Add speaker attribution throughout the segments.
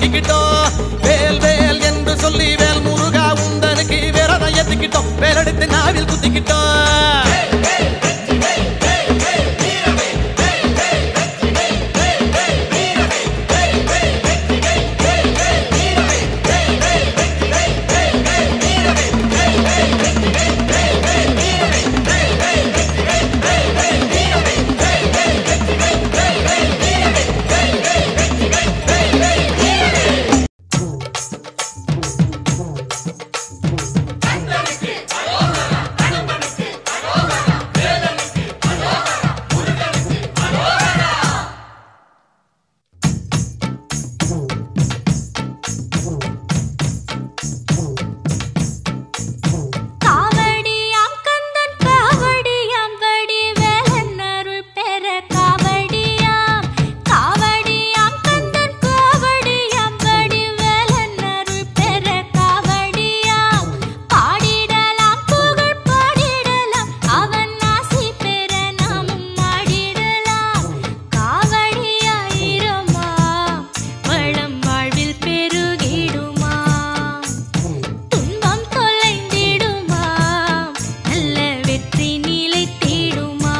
Speaker 1: குத்திக்கிட்டோம் வேல் வேல் என்று சொல்லி வேல் முருகா உந்தனுக்கு விரதம் ஏத்துக்கிட்டோம் வேலெடுத்து நாவில் குத்திக்கிட்டோம்
Speaker 2: காவடியாம் கந்தன் காவடியாம் வடி வேலன் அருள் பெற காவடியாம் காவடியாம் கந்தன் காவடியாம் வடி வேலன் அருள் பெற காவடியாம் பாடிடலாம் புகழ் பாடிடலாம் அவன் ஆசி பெற நாமும் ஆடிடலாம் காவடியாயிரமா வளம் வாழ்வில் பெருகிடுமா துன்பம் தொலைந்திடுமா நல்ல வெற்றி நிலைத்திடுமா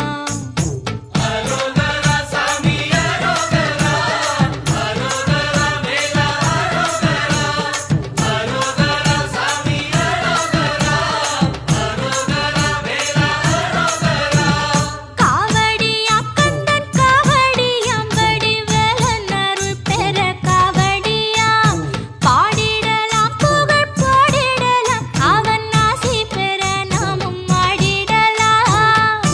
Speaker 2: காவடியாம் கந்தன் காவடியாம் வடி வேலன் அருள் பெற காவடியாம் பாடிடலாம் புகழ் பாடிடலாம் அவன் ஆசி பெற நாமும் ஆடிடலாம்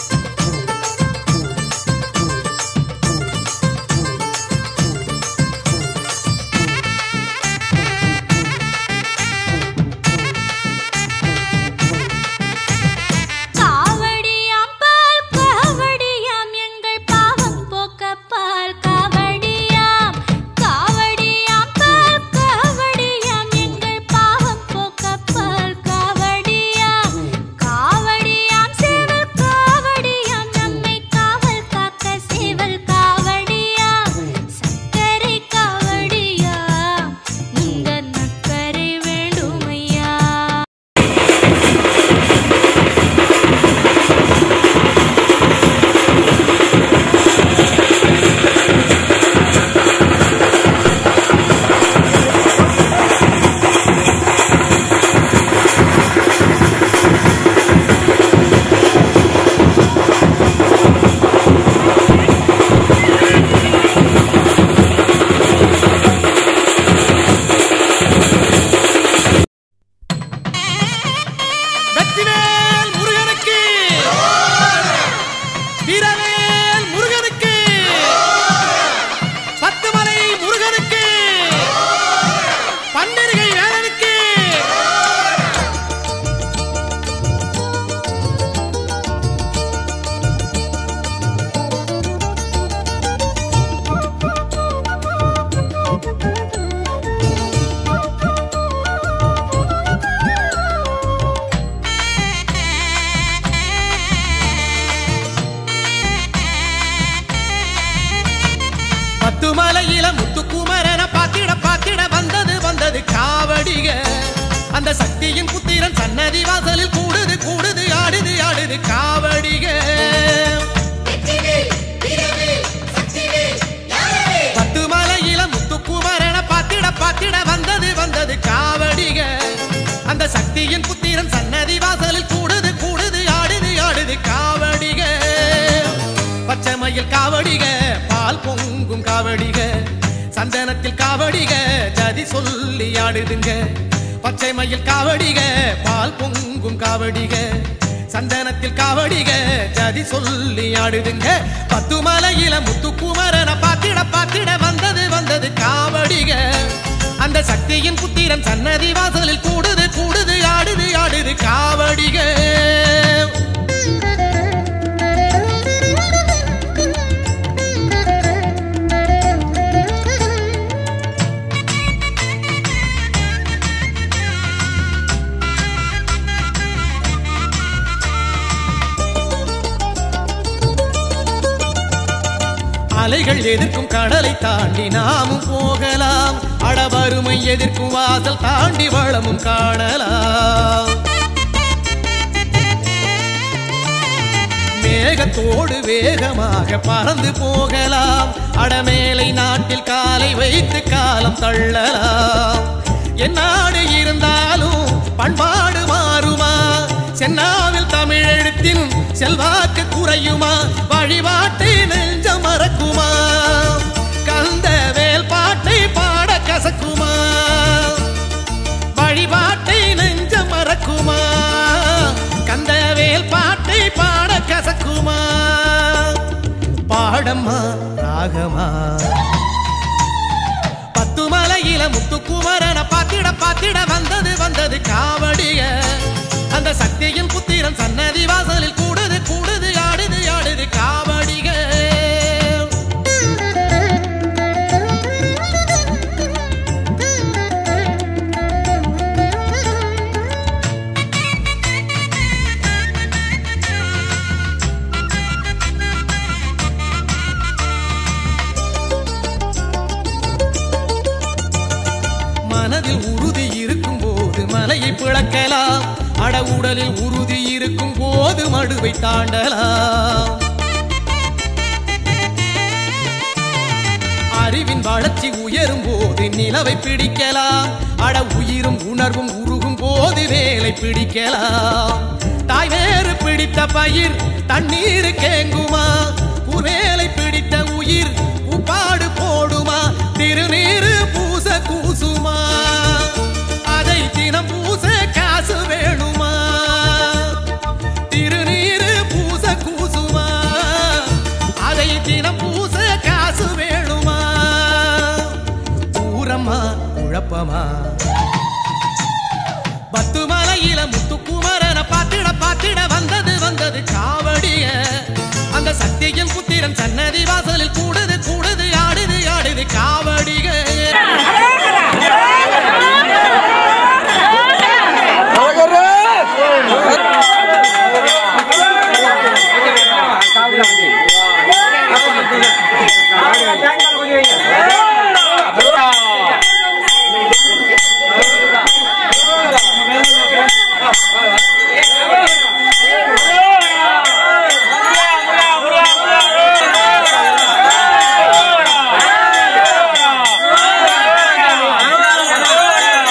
Speaker 2: காவடியாம் பால் காவடியாம் எங்கள் பாவம் போக்க பால் காவடியாம் காவடியாம் பால் காவடியாம் எங்கள் பாவம் போக்க பால் காவடியாம் காவடியாம் சேவல் காவடியாம் நம்மை காவல் காக்க சேவல் காவடியாம் சக்கரை காவடியாம் இந்த நக்கரை வேண்டுமையா
Speaker 1: வெற்றிவேல் முருகனுக்கு வீரவேல் முருகனுக்கு பத்துமலை முருகனுக்கு பன்னிருகை வேலனுக்கு பத்துமலையில முத்துக்குமரன பாத்திட பாத்திட வந்தது வந்தது காவடிக அந்த சக்தியின் புத்திரன் சன்னதி வாசலில் கூடுது கூடுது ஆடுது ஆடுது காவடிக பத்துமலையில முத்துக்குமரன பாத்திட பாத்திட வந்தது வந்தது காவடிக அந்த சக்தியின் புத்திரன் சன்னதி வாசலில் கூடுது கூடுது ஆடுது ஆடுது காவடிக பச்சைமயில் காவடிக பால் பொங்கும் காவடிக சந்தனத்தில் காவடிக ஜதி சொல்லி ஆடுதுங்க பச்சை மயில் காவடிக பால் பொங்கும் காவடிக சந்தனத்தில் காவடிக ஜதி சொல்லி ஆடுதுங்க பத்து மலையில முத்துக்குமரன பாத்திட பாத்திட வந்தது வந்தது காவடிக அந்த சக்தியின் புத்திரன் சன்னதி வாசலில் கூடுது கூடுது ஆடுது ஆடுது காவடிக அலைகள் எதிர்க்கும் கடலை தாண்டி நாமும் போகலாம் அடவருமை எதிர்க்கும் வாசல் தாண்டி வளமும் காணலாம் மேகத்தோடு வேகமாக பறந்து போகலாம் அடமேலை நாட்டில் காலை வைத்து காலம் தள்ளலாம் என் நாடு இருந்தாலும் பண்பாடு மாறுமா சென்னாவில் தமிழ் எழுத்தின் செல்வாக்கு குறையுமா வழிபாட்டை நெஞ்ச மறக்குமா கந்த வேல் பாட்டை பாட கசக்குமா வழிபாட்டை நெஞ்ச மறக்குமா கந்தவேல் பாட்டை பாட கசக்குமா பாடம்மா ராகமா பத்து மலையில முத்துக்குமரன பாத்திட பாத்திட வந்தது வந்தது காவடிய அந்த சக்தியின் புத்திரன் சன்னதி வாசலில் கூடுது கூடுது ஆடுது ஆடுது காவடிக மனதில் உறுதி இருக்கும் போது மலையை பிளக்கலாம் அட உடலில் உறுதி இருக்கும் போது மடுவை தாண்டலாம் அறிவின் வளர்ச்சி உயரும் போது நிலவை பிடிக்கலாம் அட உயிரும் உணர்வும் உருகும் போது வேலை பிடிக்கலாம் தாய் வேறு பிடித்த பயிர் தண்ணீர் கேங்குமா வேலை பிடித்த உயிர் உப்பாடு போடுமா திருநீரு பூச கூசுமா அதை தினம் பூச காசு வேணுமா திருநீரு பூச கூசுமா அதை தினம் பூச காசு வேணுமா ஊரம்மா குழப்பமா பத்து மலையில முத்துக்குமரன பாத்திட பாத்திட வந்தது வந்தது காவடிய அந்த சக்தியின் புத்திரன் சன்னதி வாசலில் கூடுது கூடுது ஆடுது ஆடுது காவடிக
Speaker 3: Yeah.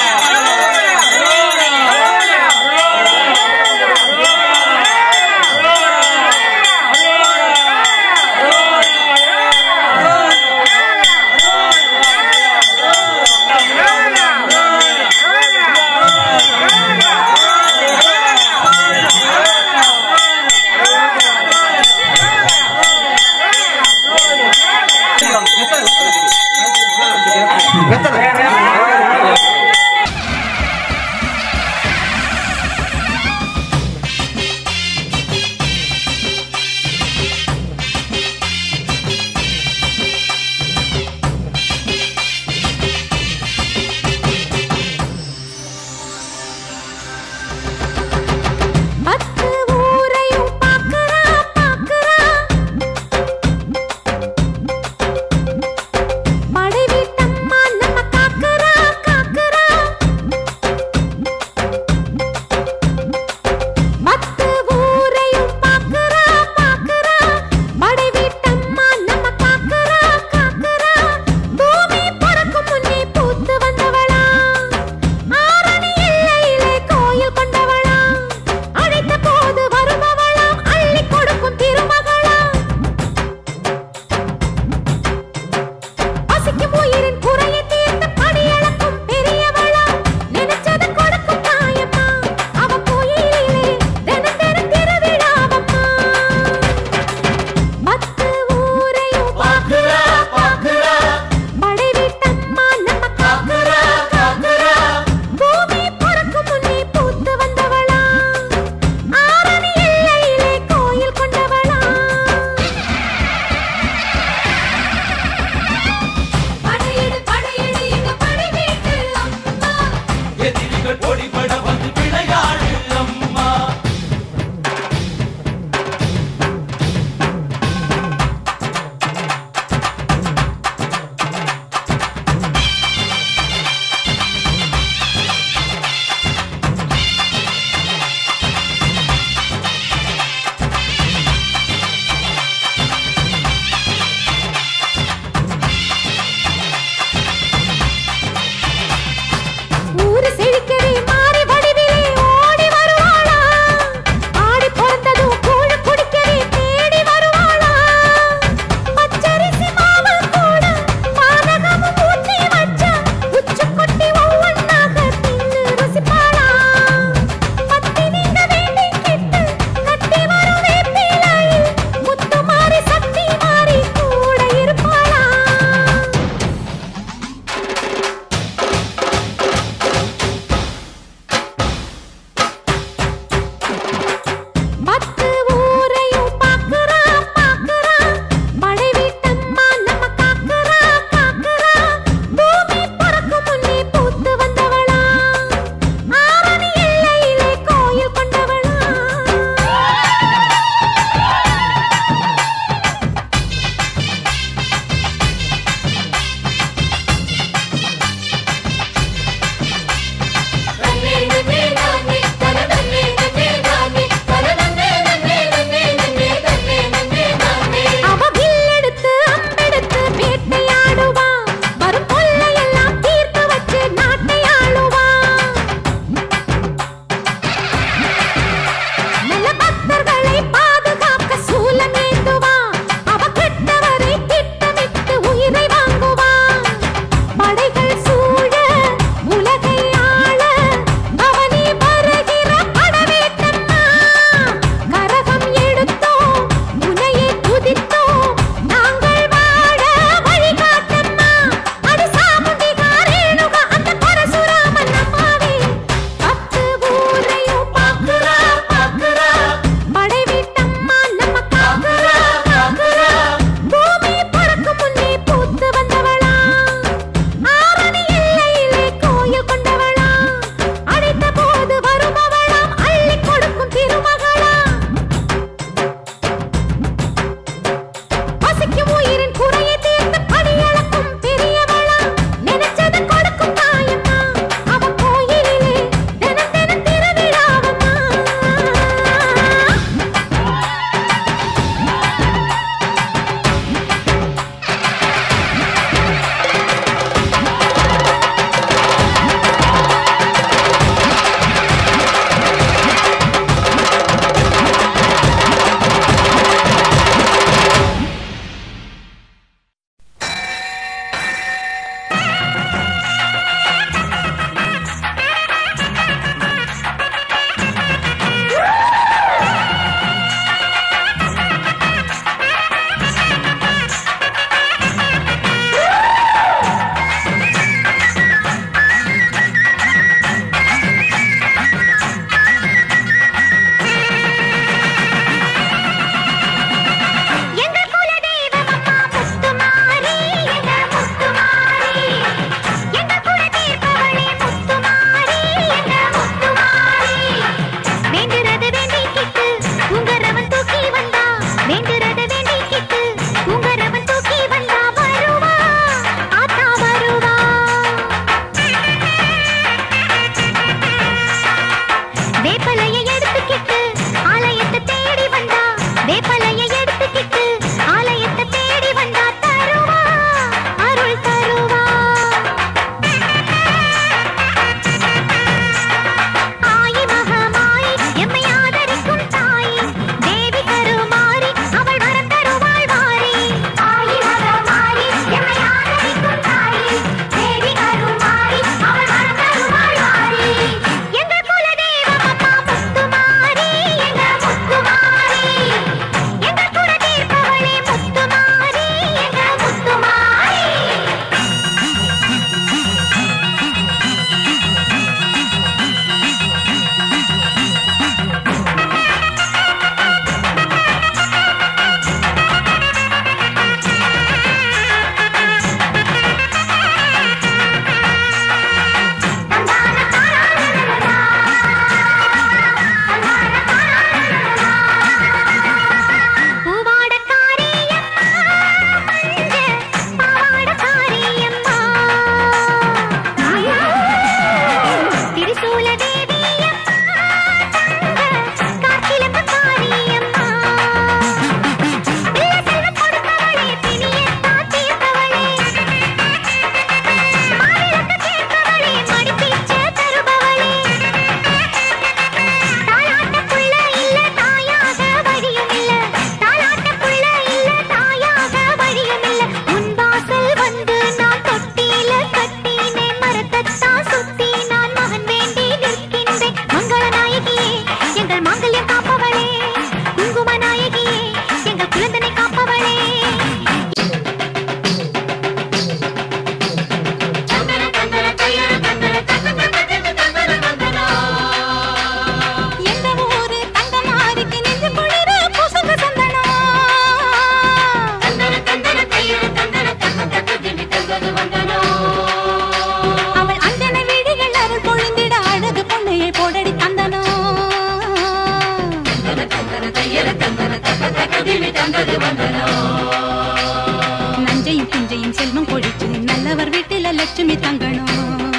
Speaker 2: தந்தது வந்ததோ நஞ்சையும் பிஞ்சையும் செல்வம் கொழிச்சு நல்லவர் வீட்டில லட்சுமி தங்கணும்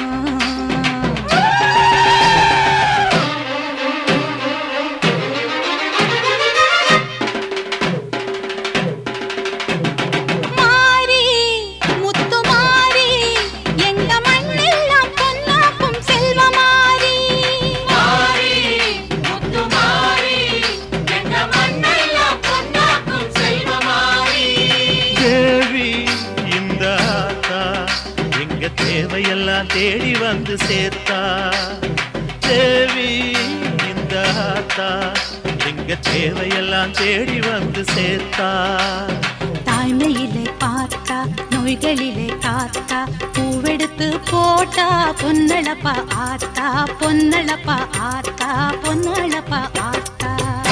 Speaker 2: மாறி முத்து மாறி எங்க மண்ணெல்லாம் பொன்னாக்கும் செல்வமாரி மாறி முத்து மாறி எங்க மண்ணெல்லாம் பொன்னாக்கும் செல்வமாரி
Speaker 3: தேவி இந்த ஆத்தா எங்க தேவையெல்லாம் தேடி வந்து சேர்த்தா தேவி இந்த ஆத்தா எங்க தேவையெல்லாம் தேடி வந்து சேர்த்தா
Speaker 2: தாய்மையிலே பார்த்தா நோய்களிலே காத்தா பூவெடுத்து போட்டா பொன்னளப்பா ஆத்தா பொன்னளப்பா ஆத்தா பொன்னளப்பா ஆத்தா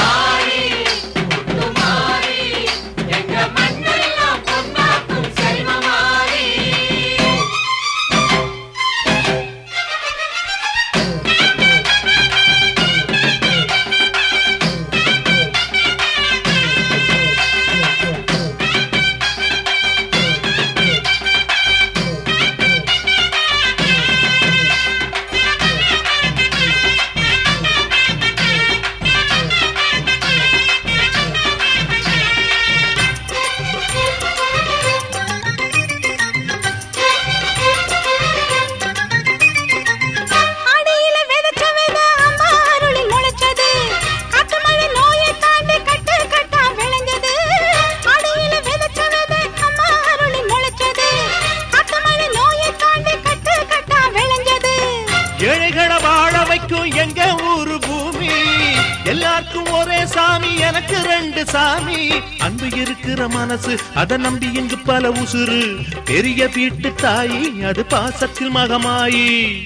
Speaker 2: அடியில விதைச்ச விதை அம்மா அருளில் முளைச்சது. காட்டு மழை நோயை தாண்டி கட்டு கட்டா விளைஞ்சது. அடியில விதைச்ச விதை அம்மா அருளில் முளைச்சது. காட்டு மழை நோயை தாண்டி கட்டு கட்டா விளைஞ்சது.
Speaker 3: ஏழைகளை வாழ வைக்கும் எங்க ஊரு பூமி எல்லாருக்கும் ஒரே சாமி எனக்கு ரெண்டு சாமி அன்பு இருக்கிற மனசு அதை நம்பி இங்கு பல உசுறு பெரிய வீட்டு தாயி அது பாசத்தில் மகமாயி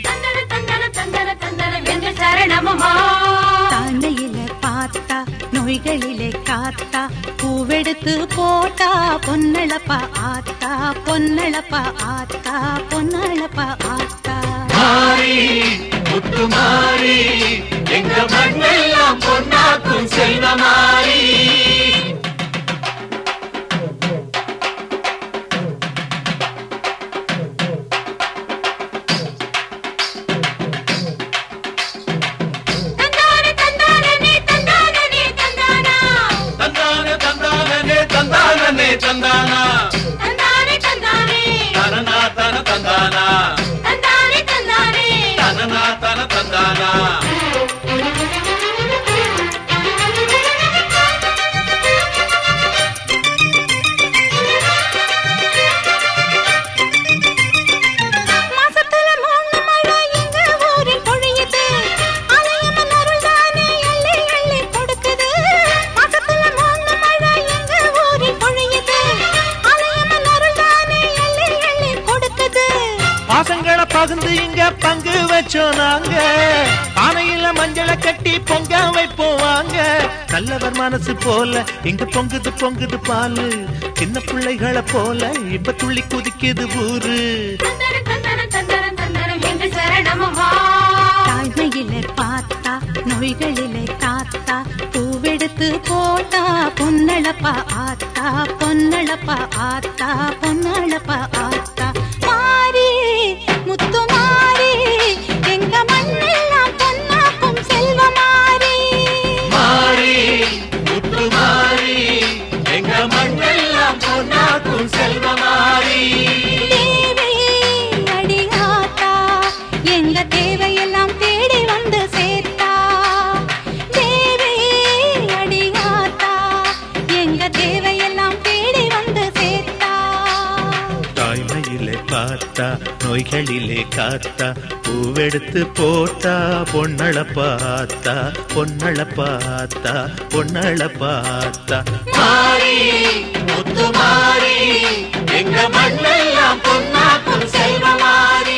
Speaker 3: தாழ்மையில பார்த்தா நோய்களிலே காத்தா பூவெடுத்து போட்டா பொன்னளப்பா ஆத்தா பொன்னளப்பா ஆத்தா பொன்னளப்பா ஆத்தா
Speaker 4: மாறி முத்து மாறி எங்க மண்ணெல்லாம் பொன்னாக்கும் செல்வமாரி
Speaker 2: தந்தானே தந்தானே தந்தானே தந்தானா
Speaker 4: தந்தானே தந்தானே தந்தானே தந்தானா
Speaker 2: தந்தானே தந்தானே
Speaker 4: தனனா தன தந்தானா
Speaker 2: தந்தானே தந்தானே
Speaker 4: தனனா தன தந்தானா
Speaker 2: மாசத்துல மூணு மழை எங்க ஊரில் பொழியுது அலையம்மன் அருள்தானே அள்ளி அள்ளி கொடுக்குது மாசத்துல மூணு மழை எங்க ஊரில் பொழியுது அலையம்மன் அருள்தானே அள்ளி அள்ளி கொடுக்குது
Speaker 3: பாசங்களை பகிர்ந்து இங்க பங்கு வச்சோம் நாங்க பானையில மஞ்சளை கட்டி பொங்க வைப்போம் வாங்க நல்லவர் மனசு போல இங்க பொங்குது பொங்குது பாலு சின்ன பிள்ளைகளை போல இப்ப துள்ளி குதிக்குது ஊரு
Speaker 2: தந்தர தந்தர தந்தர தந்தரம் என்று சரணமம்மா தாய்மையிலே பார்த்தா நோய்களிலே காத்தா பூவெடுத்து போட்டா பொன்னளப்பா ஆத்தா பொன்னளப்பா ஆத்தா பொன்னளப்பா ஆத்தா மாறி முத்து மாறி எங்க மண்ணெல்லாம் பொன்னாக்கும் செல்வமாரி
Speaker 4: மாறி முத்து மாறி எங்க மண்ணெல்லாம் பொன்னாக்கும் செல்வமாரி
Speaker 2: தேவி அடியாத்தா எங்க தேவையெல்லாம் தேடி வந்து சேர்த்தா தேவி அடியாத்தா எங்க தேவையெல்லாம் தேடி வந்து சேர்த்தா
Speaker 3: தாய்மையிலே பார்த்தா நோய்களிலே காத்தா பூவெடுத்து போட்டா பொன்னள பார்த்தா பொன்னள பார்த்தா பொன்னள பார்த்தா
Speaker 4: மாறி முத்து மாறி எங்க மண்ணெல்லாம் பொன்னாக்கும் செல்வமாரி